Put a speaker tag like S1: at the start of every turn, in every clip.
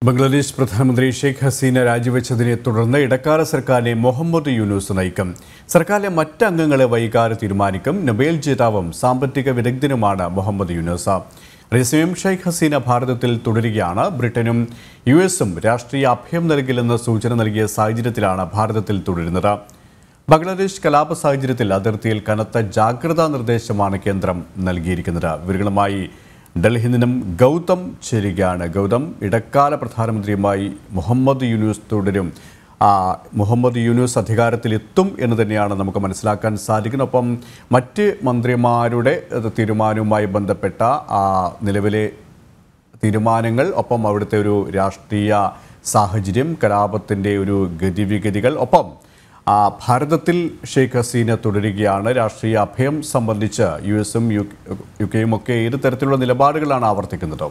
S1: ബംഗ്ലാദേശ് പ്രധാനമന്ത്രി ഷെയ്ഖ് ഹസീന രാജിവെച്ചതിനെ തുടർന്ന് ഇടക്കാല സർക്കാരിനെ മുഹമ്മദ് യൂനുസ് നയിക്കും സർക്കാരിലെ മറ്റ് അംഗങ്ങളെ വൈകാതെ തീരുമാനിക്കും നൊബേൽ ജേതാവും സാമ്പത്തിക വിദഗ്ധനുമാണ് മുഹമ്മദ് യൂനുസ് അതേസമയം ഷെയ്ഖ് ഹസീന ഭാരതത്തിൽ തുടരുകയാണ് ബ്രിട്ടനും യു എസും രാഷ്ട്രീയ അഭയം നൽകില്ലെന്ന് സൂചന നൽകിയ സാഹചര്യത്തിലാണ് ഭാരതത്തിൽ തുടരുന്നത് ബംഗ്ലാദേശ് കലാപ സാഹചര്യത്തിൽ അതിർത്തിയിൽ കനത്ത ജാഗ്രതാ നിർദ്ദേശമാണ് കേന്ദ്രം നൽകിയിരിക്കുന്നത് വിവരങ്ങളുമായി ഡൽഹിയിൽ നിന്നും ഗൗതം ചേരുകയാണ് ഗൗതം ഇടക്കാല പ്രധാനമന്ത്രിയുമായി മുഹമ്മദ് യൂനുസ് തുടരും ആ, മുഹമ്മദ് യൂനുസ് അധികാരത്തിലെത്തും എന്ന് തന്നെയാണ് നമുക്ക് മനസ്സിലാക്കാൻ സാധിക്കുന്നത് ഒപ്പം മറ്റ് മന്ത്രിമാരുടെ അത് തീരുമാനവുമായി ബന്ധപ്പെട്ട ആ, നിലവിലെ തീരുമാനങ്ങൾ ഒപ്പം അവിടുത്തെ ഒരു രാഷ്ട്രീയ സാഹചര്യം കലാപത്തിൻ്റെ ഒരു ഗതിവിഗതികൾ ഒപ്പം ആ, ഭാരതത്തിൽ ഷെയ്ഖ് ഹസീന തുടരുകയാണ് രാഷ്ട്രീയ അഭയം സംബന്ധിച്ച് യു എസും യു കെയും ഒക്കെ ഏത് തരത്തിലുള്ള നിലപാടുകളാണ് ആവർത്തിക്കുന്നത്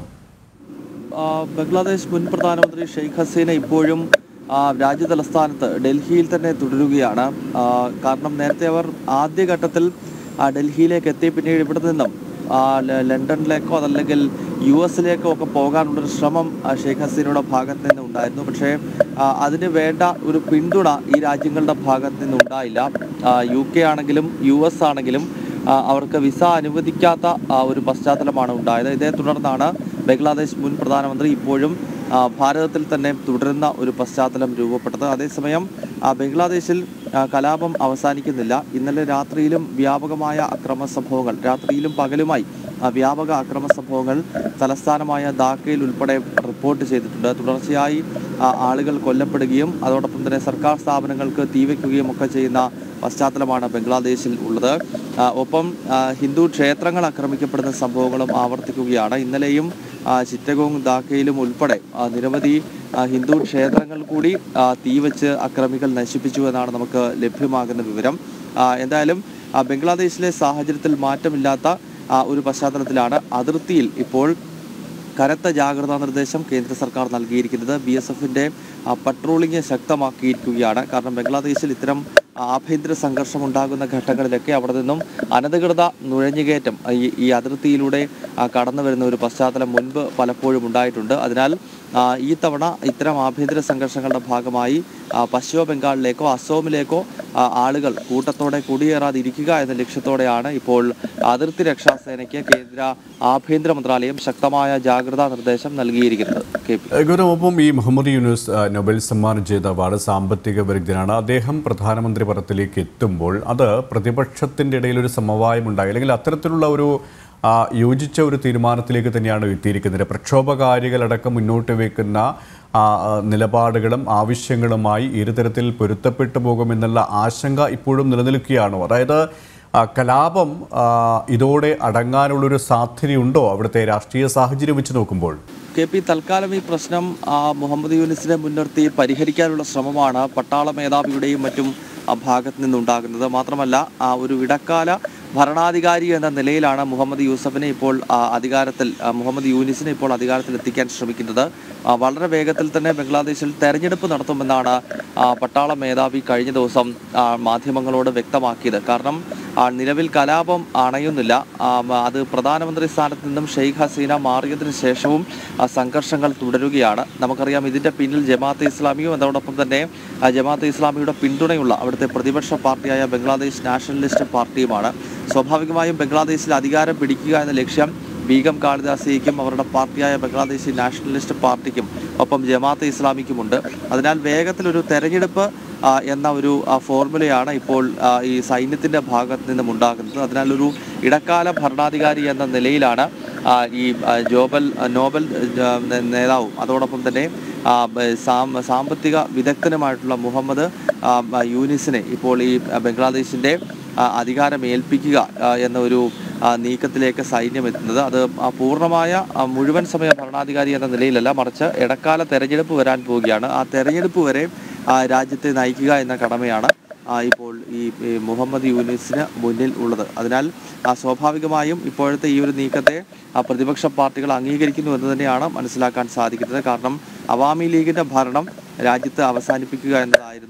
S2: ആ, ബംഗ്ലാദേശ് മുൻ പ്രധാനമന്ത്രി ഷെയ്ഖ് ഹസീന ഇപ്പോഴും ആ, രാജ്യതലസ്ഥാനത്ത് ഡൽഹിയിൽ തന്നെ തുടരുകയാണ് ആ, കാരണം നേരത്തെ അവർ ആദ്യഘട്ടത്തിൽ ആ, ഡൽഹിയിലേക്ക് എത്തി പിന്നീട് ഇവിടെ നിന്നും ആ, ല- ലണ്ടനിലേക്കോ അതല്ലെങ്കിൽ യു എസിലേക്കോ ഒക്കെ പോകാനുള്ളൊരു ശ്രമം ആ, ഷെയ്ഖ് ഹസീനയുടെ ഭാഗത്ത് നിന്ന് ഉണ്ടായിരുന്നു പക്ഷേ ആ, അതിന് വേണ്ട ഒരു പിന്തുണ ഈ രാജ്യങ്ങളുടെ ഭാഗത്ത് നിന്ന് ഉണ്ടായില്ല ആ, യു കെ ആണെങ്കിലും യു എസ് ആണെങ്കിലും ആ, അവർക്ക് വിസ അനുവദിക്കാത്ത ആ, ഒരു പശ്ചാത്തലമാണ് ഉണ്ടായത് ഇതേ തുടർന്നാണ് ബംഗ്ലാദേശ് മുൻ പ്രധാനമന്ത്രി ഇപ്പോഴും ആ, ഭാരതത്തിൽ തന്നെ തുടരുന്ന ഒരു പശ്ചാത്തലം രൂപപ്പെട്ടത് അതേസമയം ആ, ബംഗ്ലാദേശിൽ ആ, കലാപം അവസാനിക്കുന്നില്ല ഇന്നലെ രാത്രിയിലും വ്യാപകമായ അക്രമ സംഭവങ്ങൾ രാത്രിയിലും പകലുമായി ആ, വ്യാപക അക്രമ സംഭവങ്ങൾ തലസ്ഥാനമായ ധാക്കയിൽ ഉൾപ്പെടെ റിപ്പോർട്ട് ചെയ്തിട്ടുണ്ട് തുടർച്ചയായി ആ, ആളുകൾ കൊല്ലപ്പെടുകയും അതോടൊപ്പം തന്നെ സർക്കാർ സ്ഥാപനങ്ങൾക്ക് തീവയ്ക്കുകയും ഒക്കെ ചെയ്യുന്ന പശ്ചാത്തലമാണ് ബംഗ്ലാദേശിൽ ഉള്ളത് ആ, ഒപ്പം ആ, ഹിന്ദു ക്ഷേത്രങ്ങൾ ആക്രമിക്കപ്പെടുന്ന സംഭവങ്ങളും ആവർത്തിക്കുകയാണ് ഇന്നലെയും ആ, ചിറ്റഗോങ് ധാക്കയിലും ഉൾപ്പെടെ ആ, നിരവധി ആ, ഹിന്ദു ക്ഷേത്രങ്ങൾ കൂടി ആ, തീവച്ച് അക്രമികൾ നശിപ്പിച്ചു എന്നാണ് നമുക്ക് ലഭ്യമാകുന്ന വിവരം ആ, എന്തായാലും ആ, ബംഗ്ലാദേശിലെ സാഹചര്യത്തിൽ മാറ്റമില്ലാത്ത ആ, ഒരു പശ്ചാത്തലത്തിലാണ് അതിർത്തിയിൽ ഇപ്പോൾ കനത്ത ജാഗ്രതാ നിർദ്ദേശം കേന്ദ്ര സർക്കാർ നൽകിയിരിക്കുന്നത് ബി എസ് എഫിന്റെ പട്രോളിംഗ് ശക്തമാക്കിയിരിക്കുകയാണ് കാരണം ബംഗ്ലാദേശിൽ ഇത്തരം ആഭ്യന്തര സംഘർഷം ഉണ്ടാകുന്ന ഘട്ടങ്ങളിലൊക്കെ അവിടെ നിന്നും അനധികൃത നുഴഞ്ഞുകയറ്റം ഈ ഈ അതിർത്തിയിലൂടെ ആ, കടന്നു വരുന്ന ഒരു പശ്ചാത്തലം മുൻപ് പലപ്പോഴും ഉണ്ടായിട്ടുണ്ട് അതിനാൽ ആ, ഈ തവണ ഇത്തരം ആഭ്യന്തര സംഘർഷങ്ങളുടെ ഭാഗമായി ആ, പശ്ചിമ ബംഗാളിലേക്കോ അസോമിലേക്കോ ആ, ആളുകൾ കൂട്ടത്തോടെ കുടിയേറാതിരിക്കുക എന്ന ലക്ഷ്യത്തോടെയാണ് ഇപ്പോൾ അതിർത്തി രക്ഷാസേനയ്ക്ക് കേന്ദ്ര ആഭ്യന്തര മന്ത്രാലയം ശക്തമായ ജാഗ്രതാ നിർദ്ദേശം നൽകിയിരിക്കുന്നത് കെ പി
S1: ഗൗരവൊപ്പം ഈ മുഹമ്മദ് യൂനുസ് ആ, നൊബേൽ സമ്മാൻ ജേതാവാണ് സാമ്പത്തിക വിദഗ്ധനാണ് അദ്ദേഹം പ്രധാനമന്ത്രി പദത്തിലേക്ക് എത്തുമ്പോൾ അത് പ്രതിപക്ഷത്തിൻ്റെ ഇടയിൽ ഒരു സമവായം ഉണ്ടായി അല്ലെങ്കിൽ അത്തരത്തിലുള്ള ഒരു ആ, യോജിച്ച ഒരു തീരുമാനത്തിലേക്ക് തന്നെയാണ് എത്തിയിരിക്കുന്നത് പ്രക്ഷോഭകാരികളടക്കം മുന്നോട്ട് വയ്ക്കുന്ന ആ, ആ, നിലപാടുകളും ആവശ്യങ്ങളുമായി ഇരുതരത്തിൽ പൊരുത്തപ്പെട്ടു പോകുമെന്നുള്ള ആശങ്ക ഇപ്പോഴും നിലനിൽക്കുകയാണോ അതായത് ആ, കലാപം ആ, ഇതോടെ അടങ്ങാനുള്ളൊരു സാധ്യതയുണ്ടോ അവിടുത്തെ രാഷ്ട്രീയ സാഹചര്യം വെച്ച് നോക്കുമ്പോൾ
S2: കെ പി തൽക്കാലം ഈ പ്രശ്നം ആ, മുഹമ്മദ് യൂനിസിനെ മുൻനിർത്തി പരിഹരിക്കാനുള്ള ശ്രമമാണ് പട്ടാള മേധാവിയുടെയും മറ്റും ആ ഭാഗത്ത് നിന്നുണ്ടാകുന്നത് മാത്രമല്ല ആ ഒരു ഇടക്കാല ഭരണാധികാരി എന്ന നിലയിലാണ് മുഹമ്മദ് യൂസഫിനെ ഇപ്പോൾ ആ, അധികാരത്തിൽ ആ, മുഹമ്മദ് യൂനിസിനെ ഇപ്പോൾ അധികാരത്തിൽ എത്തിക്കാൻ ശ്രമിക്കുന്നത് ആ, വളരെ വേഗത്തിൽ തന്നെ ബംഗ്ലാദേശിൽ തെരഞ്ഞെടുപ്പ് നടത്തുമെന്നാണ് ആ, പട്ടാള മേധാവി കഴിഞ്ഞ ദിവസം ആ, മാധ്യമങ്ങളോട് വ്യക്തമാക്കിയത് കാരണം ആ, നിലവിൽ കലാപം അണയുന്നില്ല ആ, മ- അത് പ്രധാനമന്ത്രി സ്ഥാനത്ത് നിന്നും ഷെയ്ഖ് ഹസീന മാറിയതിനു ശേഷവും ആ, സംഘർഷങ്ങൾ തുടരുകയാണ് നമുക്കറിയാം ഇതിന്റെ പിന്നിൽ ജമാഅത്തെ ഇസ്ലാമിയും അതോടൊപ്പം തന്നെ ആ, ജമാഅത്തെ ഇസ്ലാമിയുടെ പിന്തുണയുള്ള അവിടുത്തെ പ്രതിപക്ഷ പാർട്ടിയായ ബംഗ്ലാദേശ് നാഷണലിസ്റ്റ് പാർട്ടിയുമാണ് സ്വാഭാവികമായും ബംഗ്ലാദേശിൽ അധികാരം പിടിക്കുക എന്ന ലക്ഷ്യം ബീഗം കാളിദാസിയയ്ക്കും അവരുടെ പാർട്ടിയായ ബംഗ്ലാദേശി നാഷണലിസ്റ്റ് പാർട്ടിക്കും ഒപ്പം ജമാഅത്തെ ഇസ്ലാമിക്കുമുണ്ട് അതിനാൽ വേഗത്തിലൊരു തെരഞ്ഞെടുപ്പ് ആ, എന്ന ഒരു ആ, ഫോർമുലയാണ് ഇപ്പോൾ ആ, ഈ സൈന്യത്തിന്റെ ഭാഗത്ത് നിന്നും ഉണ്ടാകുന്നത് അതിനാൽ ഒരു ഇടക്കാല ഭരണാധികാരി എന്ന നിലയിലാണ് ആ, ഈ ആ, ജോബൽ ആ, നോബൽ ആ, നേ- നേതാവും അതോടൊപ്പം തന്നെ ആ, ബ- സാം- സാമ്പത്തിക വിദഗ്ധനുമായിട്ടുള്ള മുഹമ്മദ് ആ, ആ, യൂനിസിനെ ഇപ്പോൾ ഈ ആ, ബംഗ്ലാദേശിന്റെ ആ, അധികാരം ഏൽപ്പിക്കുക ആ, എന്ന ഒരു ആ, നീക്കത്തിലേക്ക് സൈന്യം എത്തുന്നത് അത് ആ, പൂർണ്ണമായ ആ, മുഴുവൻ സമയ ഭരണാധികാരി എന്ന നിലയിലല്ല മറിച്ച് ഇടക്കാല തെരഞ്ഞെടുപ്പ് വരാൻ പോവുകയാണ് ആ തെരഞ്ഞെടുപ്പ് വരെ ആ, രാജ്യത്തെ നയിക്കുക എന്ന കടമയാണ് ആ, ഇപ്പോൾ ഈ ഈ മുഹമ്മദ് യൂനിസിന് മുന്നിൽ ഉള്ളത് അതിനാൽ ആ, സ്വാഭാവികമായും ഇപ്പോഴത്തെ ഈ ഒരു നീക്കത്തെ ആ, പ്രതിപക്ഷ പാർട്ടികൾ അംഗീകരിക്കുന്നു എന്ന് തന്നെയാണ് മനസ്സിലാക്കാൻ സാധിക്കുന്നത് കാരണം അവാമി ലീഗിന്റെ ഭരണം രാജ്യത്ത് അവസാനിപ്പിക്കുക എന്നതായിരുന്നു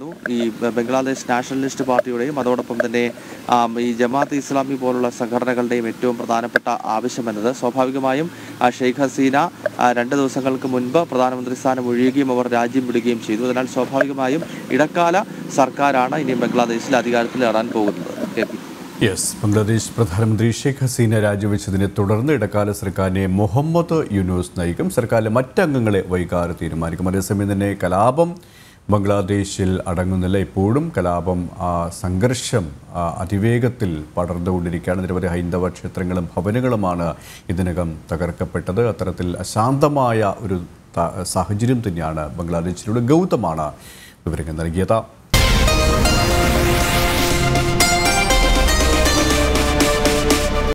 S2: ആയിരുന്നു ഈ ബ- ബംഗ്ലാദേശ് നാഷണലിസ്റ്റ് പാർട്ടിയുടെയും അതോടൊപ്പം തന്നെ ആം, ഈ ജമാഅത്ത് ഇസ്ലാമി പോലുള്ള സംഘടനകളുടെയും ഏറ്റവും പ്രധാനപ്പെട്ട ആവശ്യം എന്നത് സ്വാഭാവികമായും ആ, ഷെയ്ഖ് ഹസീന ആ, രണ്ട് ദിവസങ്ങൾക്ക് മുൻപ് പ്രധാനമന്ത്രി സ്ഥാനം ഒഴിയുകയും അവർ രാജ്യം വിടുകയും ചെയ്തു അതിനാൽ സ്വാഭാവികമായും ഇടക്കാല സർക്കാരാണ് ഇനി ബംഗ്ലാദേശിൽ അധികാരത്തിലേറാൻ പോകുന്നത് കെ പി
S1: യെസ് ബംഗ്ലാദേശ് പ്രധാനമന്ത്രി ഷെയ്ഖ് ഹസീന രാജിവെച്ചതിനെ തുടർന്ന് ഇടക്കാല സർക്കാരിനെ മുഹമ്മദ് യൂനൂസ് നയിക്കും സർക്കാരിലെ മറ്റംഗങ്ങളെ വൈകാതെ തീരുമാനിക്കും അതേസമയം തന്നെ കലാപം ബംഗ്ലാദേശിൽ അടങ്ങുന്നില്ല ഇപ്പോഴും കലാപം ആ സംഘർഷം ആ, അതിവേഗത്തിൽ പടർന്നുകൊണ്ടിരിക്കുകയാണ് നിരവധി ഹൈന്ദവ ക്ഷേത്രങ്ങളും ഭവനങ്ങളുമാണ് ഇതിനകം തകർക്കപ്പെട്ടത് അത്തരത്തിൽ അശാന്തമായ ഒരു ത- സാഹചര്യം തന്നെയാണ് ബംഗ്ലാദേശിലൂടെ ഗൗതമാണ് വിവരങ്ങൾ നൽകിയത്